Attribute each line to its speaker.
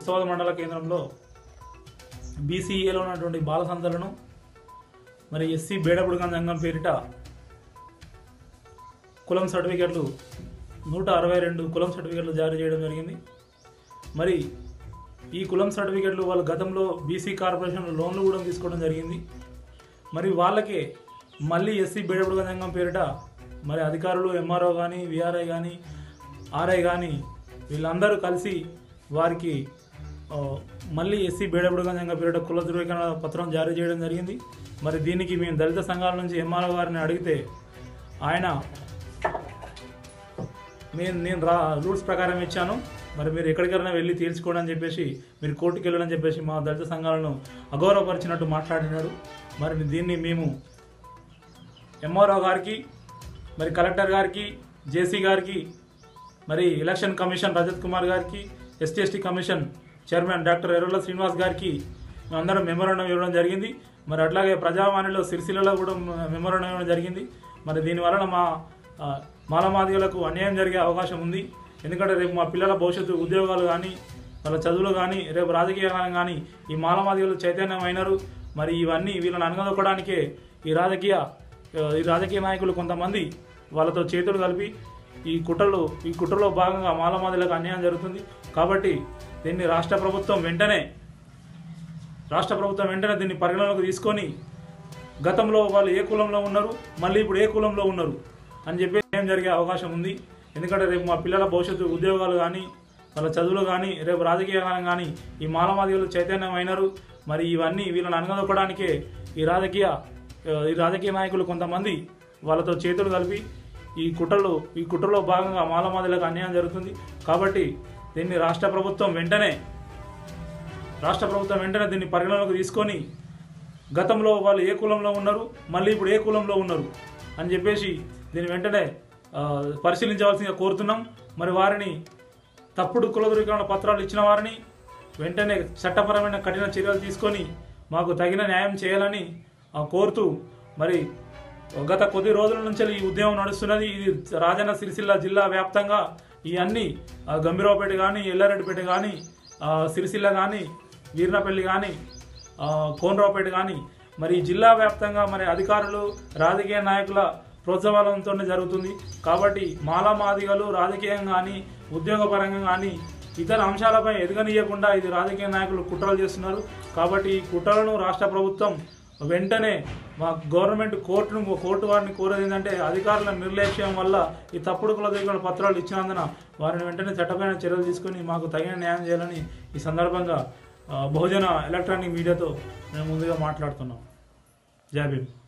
Speaker 1: ఉత్సవాల మండల కేంద్రంలో బీసీఏలో ఉన్నటువంటి బాల సంతలను మరి ఎస్సీ బేడబుడుగా సంఘం పేరిట కులం సర్టిఫికెట్లు నూట అరవై రెండు కులం సర్టిఫికెట్లు జారీ చేయడం జరిగింది మరి ఈ కులం సర్టిఫికెట్లు వాళ్ళు గతంలో బీసీ కార్పొరేషన్ లోన్లు కూడా తీసుకోవడం జరిగింది మరి వాళ్ళకే మళ్ళీ ఎస్సీ బేడబుడుగా సంఘం పేరిట మరి అధికారులు ఎంఆర్ఓ కానీ విఆర్ఐ కానీ ఆర్ఐ కానీ వీళ్ళందరూ కలిసి వారికి ఆ, మళ్ళీ ఎస్సీ బేడబుడుగా సంఘం పేరిట కుల ధృవీకరణ పత్రం జారీ చేయడం జరిగింది మరి దీనికి మేము దళిత సంఘాల నుంచి ఎంఆర్ఓ గారిని అడిగితే ఆయన నేను నేను రా రూల్స్ ప్రకారం ఇచ్చాను మరి మీరు ఎక్కడికైనా వెళ్ళి తీర్చుకోండి అని చెప్పేసి మీరు కోర్టుకి వెళ్ళని చెప్పేసి మా దళిత సంఘాలను అగౌరవపరిచినట్టు మాట్లాడినాడు మరి దీన్ని మేము ఎంఆర్ఓ గారికి మరి కలెక్టర్ గారికి జేసీ గారికి మరి ఎలక్షన్ కమిషన్ రజత్ కుమార్ గారికి ST ST commission chairman doctor Errala Srinivas గారికి మేమందరం మెమోరాండం ఇవ్వడం జరిగింది మరి అట్లాగే ప్రజావాణిలో సిరిసిల్లలో కూడా మెమోరాండం ఇవ్వడం జరిగింది మరి దీనివలన మా ఆ, మాలమాదిగలకు అన్యాయం జరిగే అవకాశం ఉంది ఎందుకంటే రేపు మా పిల్లల భవిష్యత్తు ఉద్యోగాలు కానీ వాళ్ళ చదువులు కానీ రేపు రాజకీయ రంగం కానీ ఈ మాలమాదిగలు చైతన్యమైనారు మరి ఇవన్నీ వీళ్ళని అనగదొక్కడానికే ఈ రాజకీయ ఈ రాజకీయ నాయకులు కొంతమంది వాళ్ళతో చేతులు కలిపి ఈ కుట్రలు ఈ కుట్రలో భాగంగా మాలమాదిలకు అన్యాయం జరుగుతుంది కాబట్టి దీన్ని రాష్ట్ర ప్రభుత్వం వెంటనే రాష్ట్ర ప్రభుత్వం వెంటనే దీన్ని పరిగణలోకి తీసుకొని గతంలో వాళ్ళు ఏ కులంలో ఉన్నారు మళ్ళీ ఇప్పుడు ఏ కులంలో ఉన్నారు అని చెప్పి ఏం జరిగే అవకాశం ఉంది ఎందుకంటే రేపు మా పిల్లల భవిష్యత్తు ఉద్యోగాలు కానీ వాళ్ళ చదువులు కానీ రేపు రాజకీయ రంగం కానీ ఈ మాలమాదిగలు చైతన్యమైనారు మరి ఇవన్నీ వీళ్ళని అనగదొక్కడానికే ఈ రాజకీయ ఈ రాజకీయ నాయకులు కొంతమంది వాళ్ళతో చేతులు కలిపి ఈ కుట్రలు ఈ కుట్రలో భాగంగా మాలమాదిలకు అన్యాయం జరుగుతుంది కాబట్టి దీన్ని రాష్ట్ర ప్రభుత్వం వెంటనే రాష్ట్ర ప్రభుత్వం వెంటనే దీన్ని పరిగణలోకి తీసుకొని గతంలో వాళ్ళు ఏ కులంలో ఉన్నారు మళ్ళీ ఇప్పుడు ఏ కులంలో ఉన్నారు అని చెప్పేసి దీన్ని వెంటనే ఆ, పరిశీలించవలసిందిగా కోరుతున్నాం మరి వారిని తప్పుడు కుల ధృవీకరణ పత్రాలు ఇచ్చిన వారిని వెంటనే చట్టపరమైన కఠిన చర్యలు తీసుకొని మాకు తగిన న్యాయం చేయాలని ఆ, కోరుతూ మరి గత కొద్ది రోజుల నుంచి ఈ ఉద్యమం నడుస్తున్నది ఇది రాజన్న సిరిసిల్ల జిల్లా వ్యాప్తంగా ఈ అన్ని ఆ, గంభీరావుపేట కానీ ఎల్లారెడ్డిపేట కానీ ఆ, సిరిసిల్ల కానీ వీర్నపల్లి కానీ ఆ, కోనరావుపేట కానీ మరి జిల్లా వ్యాప్తంగా మరి అధికారులు రాజకీయ నాయకుల ప్రోత్సాహంతోనే జరుగుతుంది కాబట్టి మాలామాదిగలు రాజకీయం కానీ ఉద్యోగపరంగా కానీ ఇతర అంశాలపై ఎదగనీయకుండా ఇది రాజకీయ నాయకులు కుట్రలు చేస్తున్నారు కాబట్టి ఈ కుట్రలను రాష్ట్ర ప్రభుత్వం వెంటనే మా గవర్నమెంట్ కోర్టును కోర్టు వారిని కోరేది ఏంటంటే అధికారుల నిర్లక్ష్యం వల్ల ఈ తప్పుడు కుల దగ్గర పత్రాలు ఇచ్చినందున వారిని వెంటనే చట్టపరమైన చర్యలు తీసుకొని మాకు తగిన న్యాయం చేయాలని ఈ సందర్భంగా ఆ, బహుజన ఎలక్ట్రానిక్ మీడియాతో మేము ముందుగా మాట్లాడుతున్నాం జై భీమ్